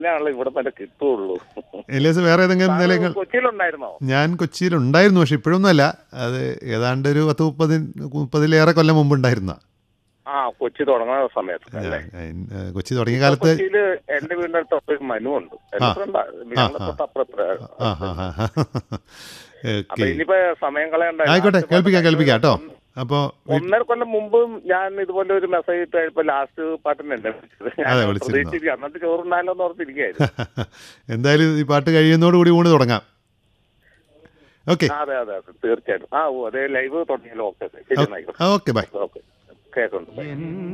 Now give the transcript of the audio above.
ആണല്ലോ ഇവിടെ തന്നെ കിട്ടുള്ളൂ എലിയസ് വേറെ ഏതെങ്കിലും നിലയങ്ങൾ കൊച്ചിയിലുണ്ടായിരുന്നോ ഞാൻ കൊച്ചിയിലുണ്ടായിരുന്നു പക്ഷെ ഇപ്പോഴൊന്നുമല്ല അത് ഏതാണ്ട് ഒരു പത്ത് മുപ്പതി മുപ്പതിലേറെ കൊല്ലം മുമ്പ് ഉണ്ടായിരുന്ന ആ കൊച്ചി തുടങ്ങുന്ന സമയത്ത് അല്ലേ കൊച്ചി തുടങ്ങിയ കാലത്ത് കൊച്ചിയില് എന്റെ വീടിന്റെ അടുത്ത് ഒരു മനു ഉണ്ട് എന്റെ ആ. ഫ്രണ്ടാ. ആ, ഞങ്ങളുടെ ആ. തൊട്ടപ്പുറത്ത് ആ ഹാ ഹാ ഹാ അപ്പൊ ഓക്കെ ഇനിയിപ്പോ സമയം കളയണ്ട ആയിക്കോട്ടെ ലാസ്റ്റ് കേൾപ്പിക്കാം കേൾപ്പിക്കാം കേട്ടോ ഒന്ന്- അപ്പോൾ ഒന്നര കൊല്ലം മുമ്പും ഞാൻ ഇതുപോലെ ഒരു മെസ്സേജ് ഇട്ട് കഴിഞ്ഞപ്പോ ലാസ്റ്റ് പാട്ടിന് എന്നെ വിളിച്ചത് ഞാൻ അതെ, വിളിച്ചിരുന്നു. പ്രതീക്ഷിച്ചിരിക്കുക എന്നിട്ട് ചോറുണ്ടായാലോ എന്ന് ഓർത്തിരിക്കുകയായിരുന്നു എന്തായാലും ഈ പാട്ട് കഴിയുന്നതോടുകൂടി ഊണ് തുടങ്ങാം ഓക്കെ ആ, അതെ അതെ അതെ തീർച്ചയായിട്ടും ആ ഓ അതെ ലൈവ് തുടങ്ങിയല്ലോ ഓക്കെ ശരി എന്നായിക്കോട്ടെ ഓക്കെ ബൈ ഓക്കെ കേൾക്കുന്നുണ്ട്